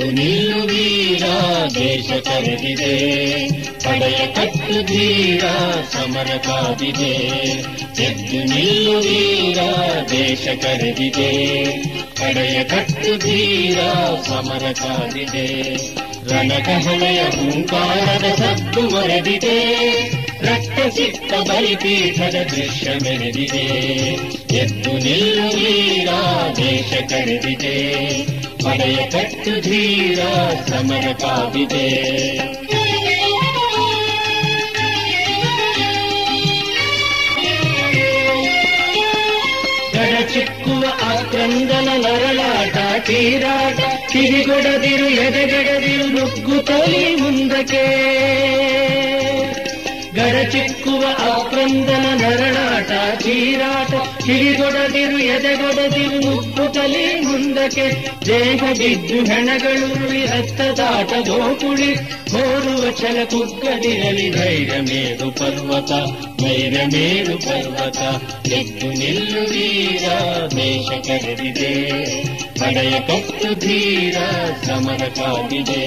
ಎದ್ದು ನಿಲ್ಲು ವೀರ ದೇಶ ಕರೆದಿದೆ ಪಡೆಯ ಕಟ್ಟು ಧೀರ ಸಮರ ಕಾದಿದೆ ಎದ್ದು ನಿಲ್ಲು ವೀರ ದೇಶ ಕರೆದಿದೆ ಪಡೆಯ ಕಟ್ಟು ಧೀರ ಸಮರ ಕಾದಿದೆ ರಣಕಹಳೆಯ ಹೂಂಕಾರದ ಸದ್ದು ಮರೆದಿದೆ ರಕ್ತ ಸಿಕ್ಕ ಬಲಿಪೀಠದ ದೃಶ್ಯ ಮೆರೆದಿದೆ ಎದ್ದು ನಿಲ್ಲು ವೀರ ದೇಶ ಕರೆದಿದೆ ಪಡೆಯ ಕಟ್ಟು ಧೀರ ಸಮರ ಕಾದಿದೆ ಚಿಕ್ಕುವ ಆಕ್ರಂದನ ನರಳಾಟ ತೀರಾಟ ಕಿರಿಗೊಡದಿರು ಎದೆಗಡದಿರು ನುಗ್ಗುತ್ತಲೇ ಮುಂದಕ್ಕೆ ಗಡಚಿಕ್ಕುವ ಆಕ್ರಂದನ ನರಳಾಟ ಚೀರಾಟ ಕಿರಿಗೊಡದಿರು ಎದೆಗೊಡದಿರು ನುಗ್ಗುತ್ತಲೇ ಮುಂದಕ್ಕೆ ದೇಹ ಬಿದ್ದು ಹೆಣಗಳುರುಳಿ ರಕ್ತದಾಟ ಗೋಕುಳಿ ಹೋರುವ ಛಲ ಕುಗ್ಗದಿರಲಿ ಧೈರ್ಯ ಮೇರು ಪರ್ವತ ಧೈರ್ಯ ಮೇರು ಪರ್ವತ ಎದ್ದು ನಿಲ್ಲು ವೀರ ದೇಶ ಕರೆದಿದೆ ಪಡೆಯ ಕಟ್ಟು ಧೀರ ಸಮರ ಕಾದಿದೆ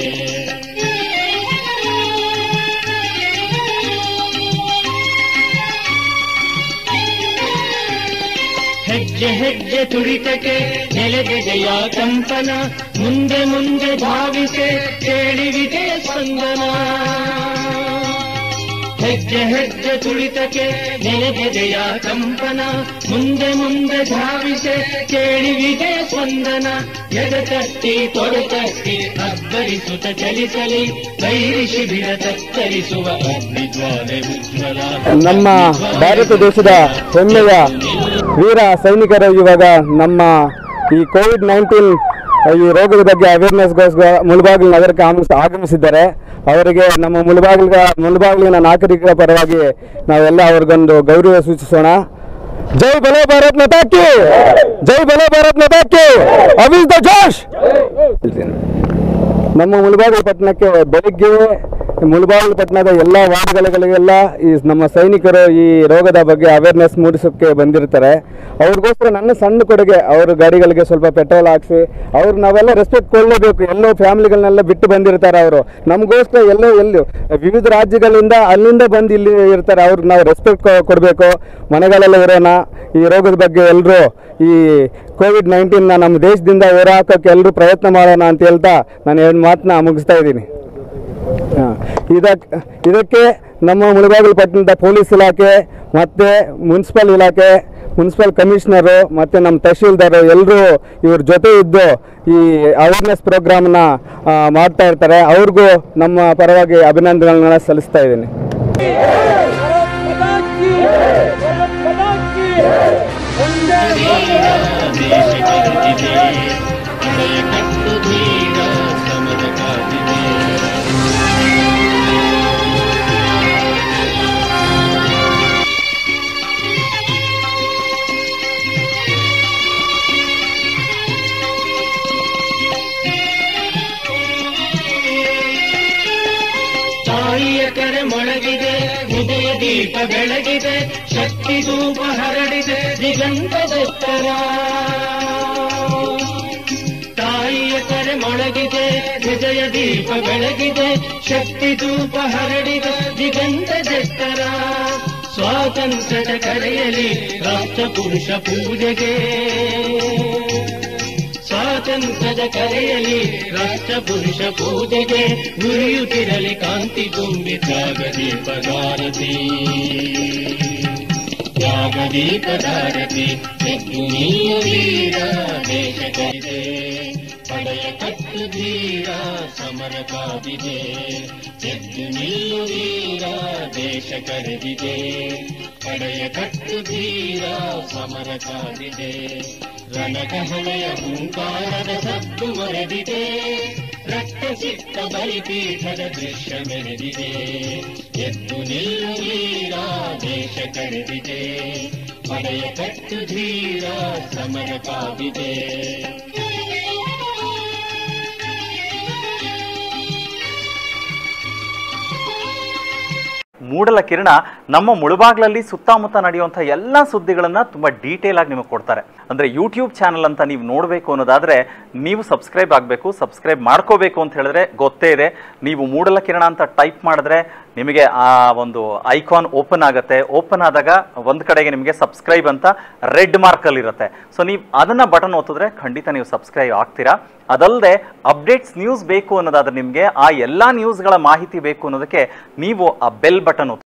ಹೆಜ್ಜೆ ಹೆಜ್ಜೆ ತುಳಿತಕ್ಕೆ ನೆಲೆಗೆದೆಯ ಕಂಪನ ಮುಂದೆ ಮುಂದೆ ಧಾವಿಸೆ ಕೇಳಿವಿದೆ ಸ್ಪಂದನ ಹೆಜ್ಜೆ ಹೆಜ್ಜೆ ತುಳಿತಕ್ಕೆ ನೆಲೆಗೆದೆಯ ಕಂಪನ ಮುಂದೆ ಮುಂದೆ ಧಾವಿಸೆ ಕೇಳಿವಿದೆ ಸ್ಪಂದನ ಎದೆ ತಟ್ಟಿ ತೊಡೆ ತಟ್ಟಿ ಅಬ್ಬರಿಸುತ್ತ ಚಲಿಸಲಿ ಬೈರಿ ಶಿಬಿರ ತತ್ತರಿಸುವ ಅಗ್ನಿಜ್ವಾಲೆ ಉಜ್ವಲ ನಮ್ಮ ಭಾರತ ದೇಶದ ಹೆಮ್ಮೆಯ ವೀರ ಸೈನಿಕರು ಇವಾಗ ನಮ್ಮ ಈ ಕೋವಿಡ್ ನೈನ್ಟೀನ್ ಈ ರೋಗದ ಬಗ್ಗೆ ಅವೇರ್ನೆಸ್ಗೋಸ್ಕರ ಮುಳಬಾಗಿಲು ನಗರಕ್ಕೆ ಆಗಮಿಸ್- ಆಗಮಿಸಿದ್ದಾರೆ ಅವರಿಗೆ ನಮ್ಮ ಮುಳಬಾಗಿಲ ಮುಳಬಾಗಿಲಿನ ನಾಗರಿಕರ ಪರವಾಗಿ ನಾವೆಲ್ಲ ಅವ್ರಿಗೊಂದು ಗೌರವ ಸೂಚಿಸೋಣ ಜೈ ಬಲೋ ಭಾರತ್ ಮಾತಾಕಿ ಜೈ ಬಲೋ ಭಾರತ್ ಮಾತಾಕಿ ಅವಿಸ್ ದ ಜೋಶ್ ನಮ್ಮ ಮುಳಬಾಗಿಲು ಪಟ್ಟಣಕ್ಕೆ ಬೆಳಿಗ್ಗೆ ಮುಳಬಾಗಿಲು ಪಟ್ಟಣದ ಎಲ್ಲ ವಾರ್ಡ್ಗಳಿಗೆಲ್ಲ ಈ ನಮ್ಮ ಸೈನಿಕರು ಈ ರೋಗದ ಬಗ್ಗೆ ಅವೇರ್ನೆಸ್ ಮೂಡಿಸೋಕ್ಕೆ ಬಂದಿರ್ತಾರೆ ಅವ್ರಿಗೋಸ್ಕರ ನನ್ನ ಸಣ್ಣ ಕೊಡುಗೆ ಅವ್ರ ಗಾಡಿಗಳಿಗೆ ಸ್ವಲ್ಪ ಪೆಟ್ರೋಲ್ ಹಾಕ್ಸಿ ಅವ್ರು ನಾವೆಲ್ಲ ರೆಸ್ಪೆಕ್ಟ್ ಕೊಡಲೇಬೇಕು ಎಲ್ಲೋ ಫ್ಯಾಮಿಲಿಗಳನ್ನೆಲ್ಲ ಬಿಟ್ಟು ಬಂದಿರ್ತಾರೆ ಅವರು ನಮಗೋಸ್ಕರ ಎಲ್ಲೋ ಎಲ್ಲಿ ವಿವಿಧ ರಾಜ್ಯಗಳಿಂದ ಅಲ್ಲಿಂದ ಬಂದು ಇಲ್ಲಿ ಇರ್ತಾರೆ ಅವ್ರಿಗೆ ನಾವು ರೆಸ್ಪೆಕ್ಟ್ ಕೊಡಬೇಕು ಮನೆಗಳೆಲ್ಲ ಇರೋಣ ಈ ರೋಗದ ಬಗ್ಗೆ ಎಲ್ಲರೂ ಈ ಕೋವಿಡ್ ನೈನ್ಟೀನ್ನ ನಮ್ಮ ದೇಶದಿಂದ ಹೊರ ಹಾಕೋಕ್ಕೆ ಎಲ್ಲರೂ ಪ್ರಯತ್ನ ಮಾಡೋಣ ಅಂತ ಹೇಳ್ತಾ ನಾನು ಎರಡು ಮಾತನ್ನ ಮುಗಿಸ್ತಾ ಇದ್ದೀನಿ ಇದಕ್ಕೆ ಇದಕ್ಕೆ ನಮ್ಮ ಮುಳಬಾಗಿಲು ಪಟ್ಟಣದ ಪೊಲೀಸ್ ಇಲಾಖೆ ಮತ್ತು ಮುನ್ಸಿಪಲ್ ಇಲಾಖೆ ಮುನ್ಸಿಪಲ್ ಕಮಿಷನರು ಮತ್ತು ನಮ್ಮ ತಹಶೀಲ್ದಾರು ಎಲ್ಲರೂ ಇವ್ರ ಜೊತೆ ಇದ್ದು ಈ ಅವೇರ್ನೆಸ್ ಪ್ರೋಗ್ರಾಮ್ನ ಮಾಡ್ತಾ ಇರ್ತಾರೆ ಅವ್ರಿಗೂ ನಮ್ಮ ಪರವಾಗಿ ಅಭಿನಂದನೆಗಳನ್ನ ಸಲ್ಲಿಸ್ತಾ ಇದ್ದೀನಿ ದೇಶ ಕರೆದಿದೆ ಹಳೆಯ ಕಟ್ಟು ಧೀರ ಸಮರ ಕಾದಿದೆ ತಾಯಿಯ ಕರೆ ಮೊಳಗಿದೆ ಹೃದಯ ದೀಪ ಬೆಳಗಿದೆ ಶಕ್ತಿ ಧೂಪ ಹರಡಿದೆ ದಿಗಂತದೆತ್ತರ ತಾಯಿಯ ಕರೆ ಮೊಳಗಿದೆ ಹೃದಯ ದೀಪ ಬೆಳಗಿದೆ ಶಕ್ತಿ ಧೂಪ ಹರಡಿದೆ ದಿಗಂತದೆತ್ತರ ಸ್ವಾತಂತ್ರ್ಯದ ಕರೆಯಲಿ ರಾಷ್ಟ್ರ ಪುರುಷ ಪೂಜೆಗೆ ಸ್ವಾತಂತ್ರ್ಯದ ಕರೆಯಲಿ ರಾಷ್ಟ್ರ ಪುರುಷ ಪೂಜೆಗೆ ಉರಿಯುತ್ತಿರಲಿ ಕಾಂತಿ ತುಂಬಿ ತ್ಯಾಗದೀಪದಾರತಿ ತ್ಯಾಗದೀಪದಾರತಿ ಎದ್ದು ನೀಯ ವೀರ ದೇಶ ಕೈದೆ ಪಡೆಯ ಕಟ್ಟು ಧೀರ ಸಮರ ಕಾದಿದೆ ಎದ್ದು ನಿಲ್ಲು ವೀರ ದೇಶ ಕರೆದಿದೆ ಪಡೆಯ ಕಟ್ಟು ಧೀರ ಸಮರ ಕಾದಿದೆ ರಣಕಹಳೆಯ ಹೂಂಕಾರದ ಸದ್ದು ಮರೆದಿದೆ ರಕ್ತ ಸಿಕ್ಕ ಬಲಿಪೀಠದ ದೃಶ್ಯ ಮೆರೆದಿದೆ ಎದ್ದು ನಿಲ್ಲು ವೀರ ದೇಶ ಕರೆದಿದೆ ಪಡೆಯ ಕಟ್ಟು ಧೀರ ಸಮರ ಕಾದಿದೆ ಮೂಡಲ ಕಿರಣ ನಮ್ಮ ಮುಳುಬಾಗ್ಲಲ್ಲಿ ಸುತ್ತಮುತ್ತ ನಡೆಯುವಂಥ ಎಲ್ಲ ಸುದ್ದಿಗಳನ್ನ ತುಂಬಾ ಡೀಟೇಲ್ ಆಗಿ ನಿಮಗೆ ಕೊಡ್ತಾರೆ ಅಂದ್ರೆ ಯೂಟ್ಯೂಬ್ ಚಾನಲ್ ಅಂತ ನೀವು ನೋಡಬೇಕು ಅನ್ನೋದಾದ್ರೆ ನೀವು ಸಬ್ಸ್ಕ್ರೈಬ್ ಆಗಬೇಕು ಸಬ್ಸ್ಕ್ರೈಬ್ ಮಾಡ್ಕೋಬೇಕು ಅಂತ ಹೇಳಿದ್ರೆ ಗೊತ್ತೇ ಇದೆ ನೀವು ಮೂಡಲ ಕಿರಣ ಅಂತ ಟೈಪ್ ಮಾಡಿದ್ರೆ ನಿಮಗೆ ಆ ಒಂದು ಐಕಾನ್ ಓಪನ್ ಆಗುತ್ತೆ ಓಪನ್ ಆದಾಗ ಒಂದ್ ಕಡೆಗೆ ನಿಮಗೆ ಸಬ್ಸ್ಕ್ರೈಬ್ ಅಂತ ರೆಡ್ ಮಾರ್ಕ್ ಅಲ್ಲಿ ಇರುತ್ತೆ ಸೊ ನೀವು ಅದನ್ನ ಬಟನ್ ಒತ್ತಿದ್ರೆ ಖಂಡಿತ ನೀವು ಸಬ್ಸ್ಕ್ರೈಬ್ ಆಗ್ತೀರಾ ಅದಲ್ಲದೆ ಅಪ್ಡೇಟ್ಸ್ ನ್ಯೂಸ್ ಬೇಕು ಅನ್ನೋದಾದ್ರೆ ನಿಮಗೆ ಆ ಎಲ್ಲಾ ನ್ಯೂಸ್ಗಳ ಮಾಹಿತಿ ಬೇಕು ಅನ್ನೋದಕ್ಕೆ ನೀವು ಆ ಬೆಲ್ ಬಟನ್